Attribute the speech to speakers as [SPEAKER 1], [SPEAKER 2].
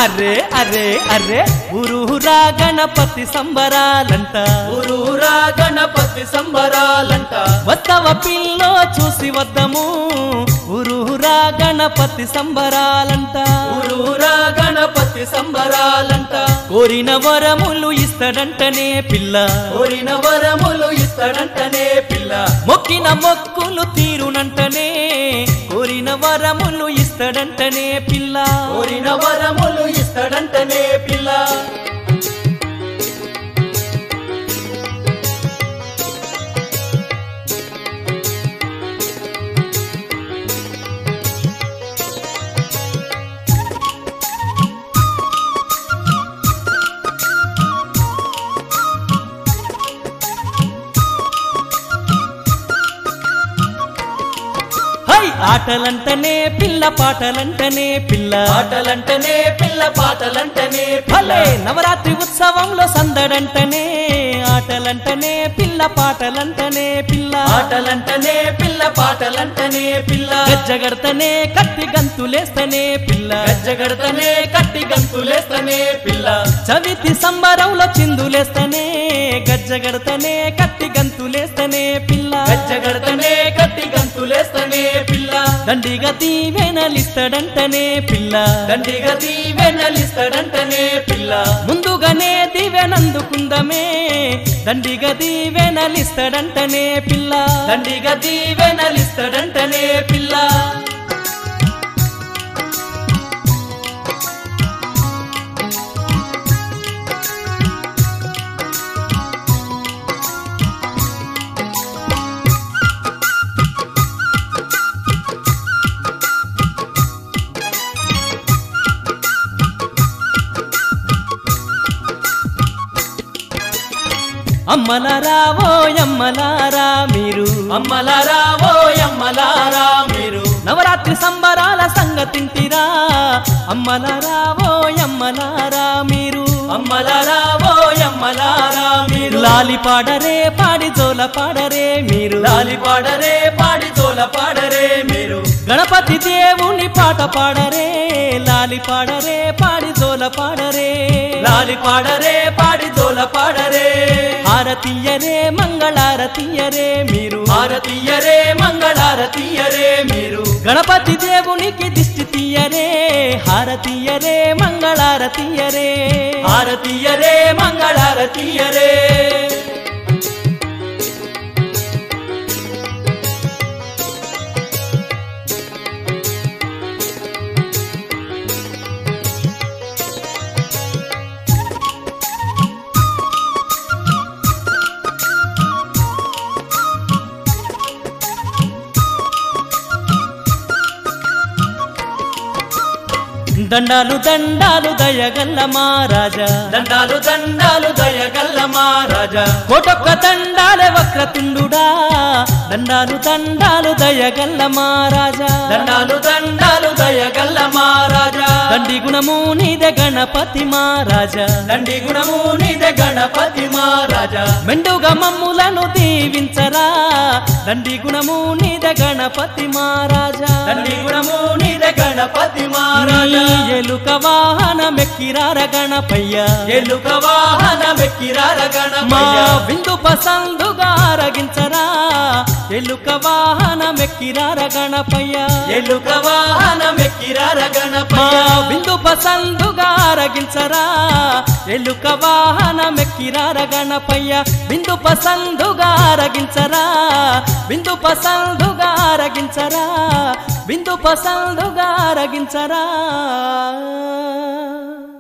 [SPEAKER 1] అరే అరే అరే ఊరూరా గణపతి సంబరాలంట
[SPEAKER 2] ఊరూరా గణపతి సంబరాలంట
[SPEAKER 1] వద్దవ పిల్లో చూసి వద్దము ఊరూరా గణపతి సంబరాలంట
[SPEAKER 2] ఊరూరా గణపతి సంబరాలంట
[SPEAKER 1] కోరిన వరములు ఇస్తాడంటనే పిల్ల
[SPEAKER 2] కోరిన వరములు ఇస్తాడంటనే పిల్ల
[SPEAKER 1] మొక్కిన మొక్కులు తీరునంటనే కోరిన వరములు ఇస్తాడంటనే పిల్ల
[SPEAKER 2] కోరిన వరములు ఇస్తాడంటనే పిల్ల
[SPEAKER 1] హై ఆటలంటనే పిల్ల పాటలంటనే పిల్ల
[SPEAKER 2] పాటలంటనే పిల్ల పాటలంటనే
[SPEAKER 1] భలే
[SPEAKER 2] పిల్ల
[SPEAKER 1] నవరాత్రి ఉత్సవంలో సందడంటనే ఆటలంటనే పిల్ల పాటలంటనే పిల్ల
[SPEAKER 2] పాటలంటనే పిల్ల పాటలంటనే పిల్ల
[SPEAKER 1] గజ్జగడతనే కత్తి గంతులేస్తనే పిల్ల
[SPEAKER 2] గజ్జగడతనే కట్టి గంతులేస్తనే పిల్ల
[SPEAKER 1] చవితి సంబరంలో చిందులేస్తనే గజ్జగడతనే కత్తి గంతులేస్తనే పిల్ల
[SPEAKER 2] గజ్జగడతనే కట్టి గంతులేస్తనే పిల్ల
[SPEAKER 1] దండిగా దీవెనలిస్తాడంటనే పిల్ల
[SPEAKER 2] దండిగా దీవెనలిస్తాడంటనే పిల్ల
[SPEAKER 1] ముందుగానే దీవెనందుకుందమే దండిగా దీవెనలిస్తాడంటనే పిల్ల
[SPEAKER 2] దండిగా దీవెనలిస్తాడంటనే పిల్ల
[SPEAKER 1] అమ్మలారా ఓ అమ్మలారా మీరు
[SPEAKER 2] అమ్మలారా ఓ అమ్మలారా మీరు
[SPEAKER 1] నవరాత్రి సంబరాల సంగతింటిరా అమ్మలారా ఓ అమ్మలారా మీరు
[SPEAKER 2] అమ్మలారా ఓ అమ్మలారా మీరు
[SPEAKER 1] లాలి పాడరే పాడి జోల పాడరే మీరు
[SPEAKER 2] లాలి పాడరే పాడి తోల పాడరే మీరు
[SPEAKER 1] గణపతి దేవుని పాట పాడరే లాలి పాడరే పాడి జోల పాడరే
[SPEAKER 2] లాలి పాడరే పాడి తోల పాడరే
[SPEAKER 1] హారతీయరే మంగళారతీయరే మీరు
[SPEAKER 2] భారతీయరే మంగళారతీయరే మీరు
[SPEAKER 1] గణపతి దేవునికి దిష్టి తీయరే హారతీయరే మంగళారతీయరే
[SPEAKER 2] భారతీయరే మంగళారతీయరే
[SPEAKER 1] దండాలు దండాలు దయగల్ల మహారాజా
[SPEAKER 2] దండాలు దండాలు దయగల్ల మహారాజా
[SPEAKER 1] కోటొక్క దండాలే వక్రతుండుడా దండాలు దండాలు దయగల్ల మహారాజా
[SPEAKER 2] దండాలు దండాలు దయగల్ల మహారాజా
[SPEAKER 1] దండి గుణము నీదే గణపతి మహారాజా
[SPEAKER 2] దండి గుణము నీదే గణపతి మహారాజా
[SPEAKER 1] మెండుగా మమ్ములను దీవించరా దండి గుణము నీదే గణపతి మహారాజా
[SPEAKER 2] దండి గుణము నీదే గణపతి మహారాజా
[SPEAKER 1] నీ ఎలుక వాహనమెక్కిరార గణపయ్య
[SPEAKER 2] ఎలుక వాహనమెక్కిరార
[SPEAKER 1] మా
[SPEAKER 2] గణపయ్య
[SPEAKER 1] విందు పసందుగా ఆరగించరా ఎలుక వాహనమెక్కిరార గణపయ్య
[SPEAKER 2] ఎలుక వాహనమెక్కిరార
[SPEAKER 1] మా
[SPEAKER 2] గణపయ్య
[SPEAKER 1] విందు పసందుగా ఆరగించరా ఎలుక వాహనమెక్కిరార గణపయ్య విందు పసందుగా ఆరగించరా విందు పసందుగా ఆరగించరా విందు పసందుగా ఆరగించరా